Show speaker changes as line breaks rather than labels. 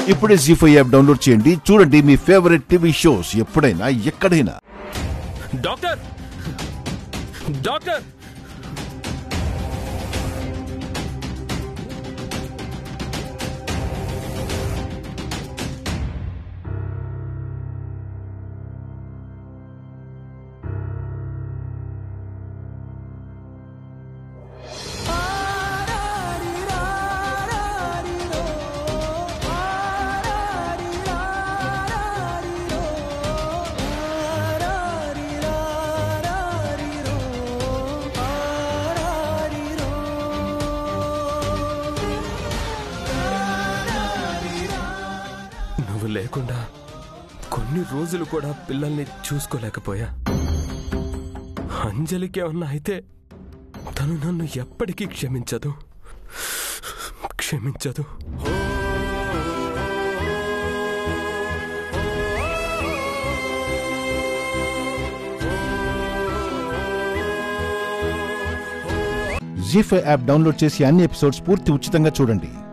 ఇప్పుడే G five app download చేయండి చూడండి మీ ఫేవరెట్ టీవీ షోస్ ఎప్పుడైనా ఎక్కడైనా
డాక్టర్ డాక్టర్ నువ్వు లేకుండా కొన్ని రోజులు కూడా పిల్లల్ని చూసుకోలేకపోయా అంజలికి ఏమన్నా అయితే తను నన్ను ఎప్పటికీ క్షమించదు క్షమించదు
జీ ఫైవ్ యాప్ డౌన్లోడ్ చేసి అన్ని ఎపిసోడ్స్ పూర్తి ఉచితంగా చూడండి